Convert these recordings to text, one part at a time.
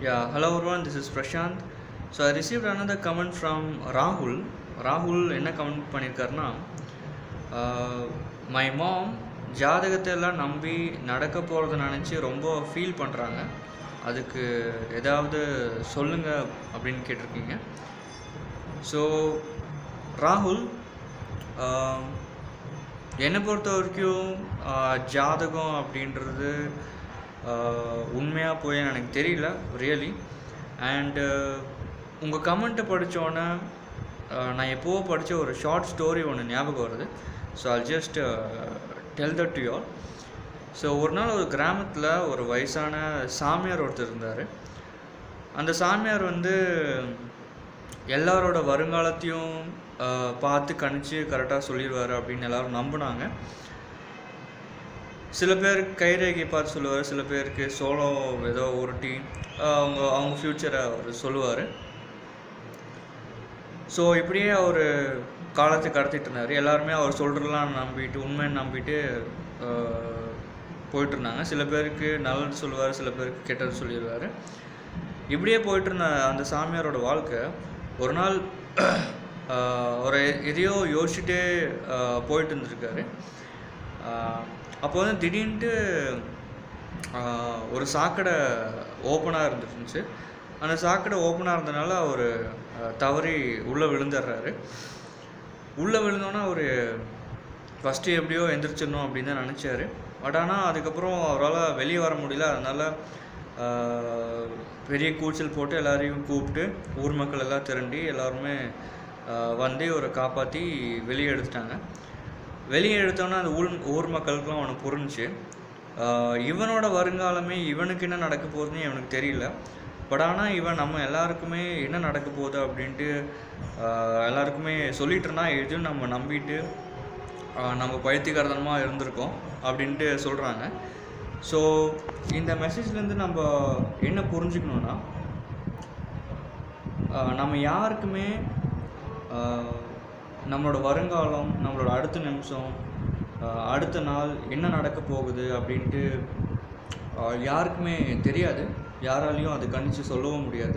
Yeah, hello everyone, this is Prashant. So I received another comment from Rahul. Rahul என்ன comment பண்ணியிருக்காருன்னா my mom ஜாதகத்தை எல்லாம் நம்பி நடக்க போகிறத நினச்சி ரொம்ப ஃபீல் பண்ணுறாங்க அதுக்கு ஏதாவது சொல்லுங்க அப்படின்னு கேட்டிருக்கீங்க ஸோ ராகுல் ஆஹ், என்னை பொறுத்த வரைக்கும் ஆஹ், ஜாதகம் அப்படின்றது உண்மையாக போய் எனக்கு தெரியல ரியலி அண்டு உங்கள் கமெண்ட்டை படித்தோன்னே நான் எப்போவோ படித்த ஒரு ஷார்ட் ஸ்டோரி ஒன்று ஞாபகம் வருது so I'll just tell that to you all so ஒரு நாள் ஒரு கிராமத்தில் ஒரு வயசான சாமியார் ஒருத்தர் இருந்தார் அந்த சாமியார் வந்து எல்லாரோட வருங்காலத்தையும் ஆஹ், பார்த்து கணிச்சு கரெக்டாக சொல்லிடுவார் அப்படின்னு எல்லாரும் நம்பினாங்க சில பேர் கைரேகை பார்த்து சொல்லுவார் சில பேருக்கு சோளோ ஏதோ உருட்டி ஆஹ், அவங்க அவங்க ஃப்யூச்சரை அவர் சொல்லுவார் ஸோ இப்படியே அவர் காலத்தை கடத்திட்டு இருந்தார் எல்லாருமே அவர் சொல்கிறதெல்லாம் நம்பிட்டு உண்மைன்னு நம்பிட்டு ஆஹ், போயிட்டு இருந்தாங்க சில பேருக்கு நல்லது சொல்லுவார் சில பேருக்கு கெட்டது சொல்லிடுவார் இப்படியே போயிட்டு இருந்த அந்த சாமியாரோட வாழ்க்கை ஒரு நாள் ஆஹ், ஒரு எதையோ யோசிச்சுட்டே ஆஹ், போயிட்டு இருந்திருக்காரு ஆஹ், அப்போ வந்து திடீர்னுட்டு ஆஹ், ஒரு சாக்கடை ஓப்பனாக இருந்துருந்துச்சு அந்த சாக்கடை ஓப்பனாக இருந்தனால அவர் தவறி உள்ளே விழுந்துடுறாரு உள்ளே விழுந்தோன்னே அவர் ஃபஸ்ட்டு எப்படியோ எந்திரிச்சிடணும் அப்படின்னு தான் நினச்சாரு பட் ஆனால் அதுக்கப்புறம் அவரால் வெளியே வர முடியல அதனால் ஆஹ், பெரிய கூச்சல் போட்டு எல்லாரையும் கூப்பிட்டு ஊர் மக்கள் எல்லாம் திரண்டி எல்லாருமே ஆஹ், வந்து இவரை காப்பாற்றி வெளியே எடுத்துட்டாங்க வெளியே எடுத்தோன்னே அந்த ஊர் ஊர் மக்களுக்குலாம் அவனுக்கு புரிஞ்சுச்சு ஆஹ், இவனோட வருங்காலமே இவனுக்கு என்ன நடக்க போகுதுன்னு இவனுக்கு தெரியல பட் ஆனால் இவன் நம்ம எல்லாருக்குமே என்ன நடக்க போகுது அப்படின்ட்டு ஆஹ், எல்லாருக்குமே சொல்லிட்டு இருந்தான் எதுவும் நம்ம நம்பிட்டு ஆஹ், நம்ம பைத்தியகாரதனமாக இருந்திருக்கோம் அப்படின்ட்டு சொல்கிறாங்க ஸோ இந்த மெசேஜ்லேருந்து நம்ம என்ன புரிஞ்சுக்கணுன்னா ஆஹ், நம்ம யாருக்குமே ஆஹ், நம்மளோட வருங்காலம் நம்மளோட அடுத்த நிமிஷம் ஆஹ், அடுத்த நாள் என்ன நடக்க போகுது அப்படின்ட்டு ஆஹ், யாருக்குமே தெரியாது யாராலையும் அது கணிச்சு சொல்லவும் முடியாது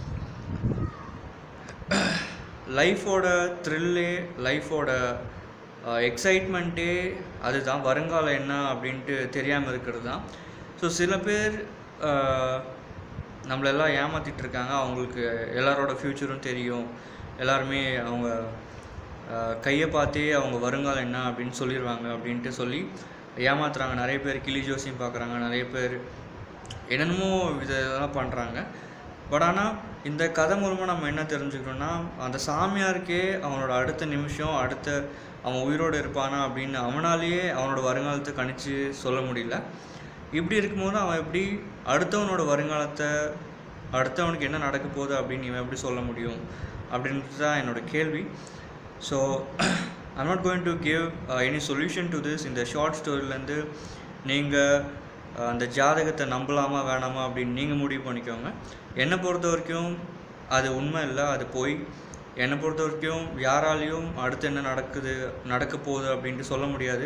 லைஃபோட த்ரில்லே லைஃபோட எக்ஸைட்மெண்ட்டே அதுதான் வருங்காலம் என்ன அப்படின்ட்டு தெரியாமல் இருக்கிறது தான் ஸோ சில பேர் ஆஹ், நம்மளெல்லாம் ஏமாத்திட்டு இருக்காங்க அவங்களுக்கு எல்லாரோட ஃப்யூச்சரும் தெரியும் எல்லாருமே அவங்க ஆஹ், கையை பார்த்தே அவங்க வருங்காலம் என்ன அப்படின்னு சொல்லிடுவாங்க அப்படின்ட்டு சொல்லி ஏமாத்துறாங்க நிறைய பேர் கிளி ஜோசியம் பார்க்குறாங்க நிறைய பேர் என்னென்னமோ இதெல்லாம் பண்ணுறாங்க பட் ஆனால் இந்த கதை மூலமாக நம்ம என்ன தெரிஞ்சுக்கணும்னா அந்த சாமியாருக்கே அவனோட அடுத்த நிமிஷம் அடுத்த அவன் உயிரோடு இருப்பானா அப்படின்னு அவனாலேயே அவனோட வருங்காலத்தை கணிச்சு சொல்ல முடியல இப்படி இருக்கும்போது அவன் எப்படி அடுத்தவனோட வருங்காலத்தை அடுத்தவனுக்கு என்ன நடக்க போகுது அப்படின்னு இவன் எப்படி சொல்ல முடியும் அப்படின்றது தான் என்னோட கேள்வி so I'm not going to give any solution to this இந்த ஷார்ட் ஸ்டோரியிலேருந்து நீங்கள் அந்த ஜாதகத்தை நம்பலாமா வேணாமா அப்படின்னு நீங்கள் முடிவு பண்ணிக்கோங்க என்னை பொறுத்த வரைக்கும் அது உண்மை இல்லை அது போய் என்னை பொறுத்த வரைக்கும் யாராலையும் அடுத்து என்ன நடக்குது நடக்க போகுது அப்படின்ட்டு சொல்ல முடியாது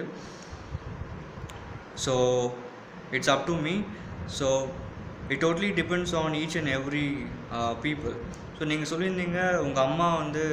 so it's up to me so it totally depends on each and every people so நீங்கள் சொல்லியிருந்தீங்க உங்கள் அம்மா வந்து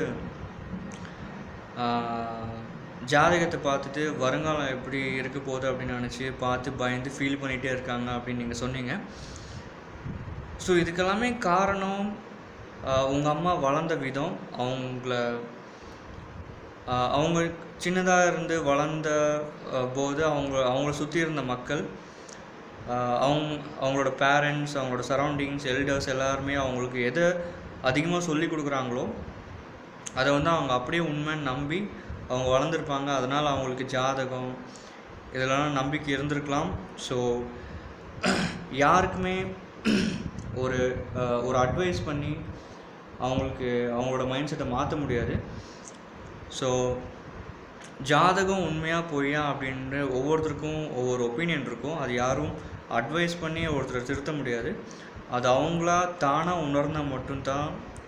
ஆஹ், ஜாதகத்தை பார்த்துட்டு வருங்காலம் எப்படி இருக்க போகுது அப்படின்னு நினச்சி பார்த்து பயந்து ஃபீல் பண்ணிகிட்டே இருக்காங்க அப்படின்னு நீங்கள் சொன்னீங்க ஸோ இதுக்கெல்லாமே காரணம் உங்கள் அம்மா வளர்ந்த விதம் அவங்கள ஆஹ், அவங்க சின்னதாக இருந்து வளர்ந்த ஆஹ், போது அவங்க அவங்கள சுற்றி இருந்த மக்கள் ஆஹ், அவங்க அவங்களோட பேரண்ட்ஸ் அவங்களோட சரௌண்டிங்ஸ் எல்டர்ஸ் எல்லாருமே அவங்களுக்கு எதை அதிகமாக சொல்லி கொடுக்குறாங்களோ அதை வந்து அவங்க அப்படியே உண்மைன்னு நம்பி அவங்க வளர்ந்துருப்பாங்க அதனால் அவங்களுக்கு ஜாதகம் இதெல்லாம் நம்பிக்கை இருந்திருக்கலாம் ஸோ யாருக்குமே ஒரு அஹ், ஒரு அட்வைஸ் பண்ணி அவங்களுக்கு அவங்களோட மைண்ட் செட்டை மாற்ற முடியாது ஸோ ஜாதகம் உண்மையாக பொய்யா அப்படின்னு ஒவ்வொருத்தருக்கும் ஒவ்வொரு ஒப்பீனியன் இருக்கும் அது யாரும் அட்வைஸ் பண்ணி ஒருத்தரை திருத்த முடியாது அது அவங்களா தானாக உணர்ந்தால் மட்டும்தான்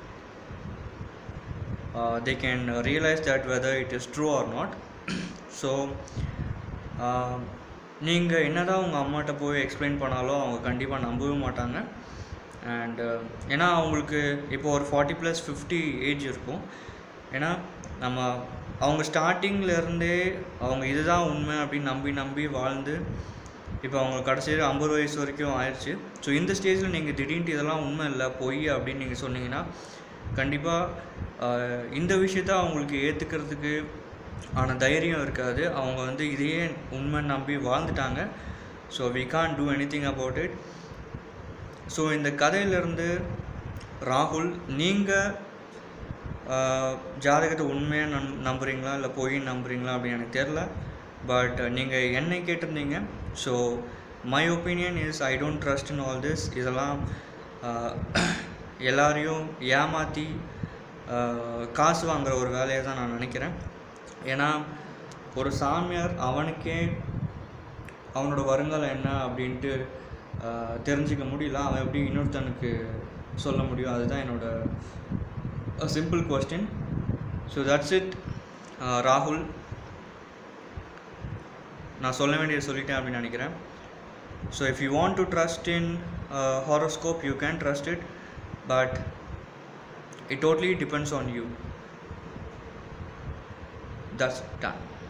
they can realise that whether it is true or not so நீங்கள் என்னதான் உங்கள் அம்மாட்ட போய் எக்ஸ்பிளைன் பண்ணாலும் அவங்க கண்டிப்பாக நம்பவே மாட்டாங்க அண்ட் ஏன்னா அவங்களுக்கு இப்போ ஒரு ஃபார்ட்டி ப்ளஸ் ஃபிஃப்டி ஏஜ் இருக்கும் ஏன்னா நம்ம அவங்க ஸ்டார்டிங்கில் இருந்தே அவங்க இதுதான் உண்மை அப்படின்னு நம்பி நம்பி வாழ்ந்து இப்போ அவங்க கடைசியில் ஐம்பது வயசு வரைக்கும் ஆயிடுச்சு ஸோ இந்த ஸ்டேஜில் நீங்கள் திடீர்னு இதெல்லாம் உண்மை இல்லை பொய் அப்படின்னு நீங்கள் சொன்னீங்கன்னா கண்டிப்பாக இந்த விஷயத்த அவங்களுக்கு ஏற்றுக்கிறதுக்கு ஆன தைரியம் இருக்காது அவங்க வந்து இதையே உண்மை நம்பி வாழ்ந்துட்டாங்க so we can do any thing about it so இந்த கதையிலேருந்து ராகுல் நீங்கள் ஜாதகத்தை உண்மையாக நம் நம்புறீங்களா இல்லை பொய் நம்புறீங்களா அப்படின்னு எனக்கு தெரில பட் நீங்கள் என்னை கேட்டிருந்தீங்க so my opinion is I don't trust in all this இதெல்லாம் ஆஹ், எல்லாரையும் ஏமாற்றி காசு வாங்குற ஒரு வேலையை தான் நான் நினைக்கிறேன் ஏன்னா ஒரு சாமியார் அவனுக்கே அவனோட வருங்காலம் என்ன அப்படின்ட்டு ஆஹ், தெரிஞ்சுக்க முடியல அவன் எப்படி இன்னொருத்தனுக்கு சொல்ல முடியும் அதுதான் என்னோட simple question so that's it ராகுல் நான் சொல்ல வேண்டியது சொல்லிட்டேன் அப்படின்னு நினைக்கிறேன் so if you want to trust in horoscope you can trust it but it totally depends on you that's ton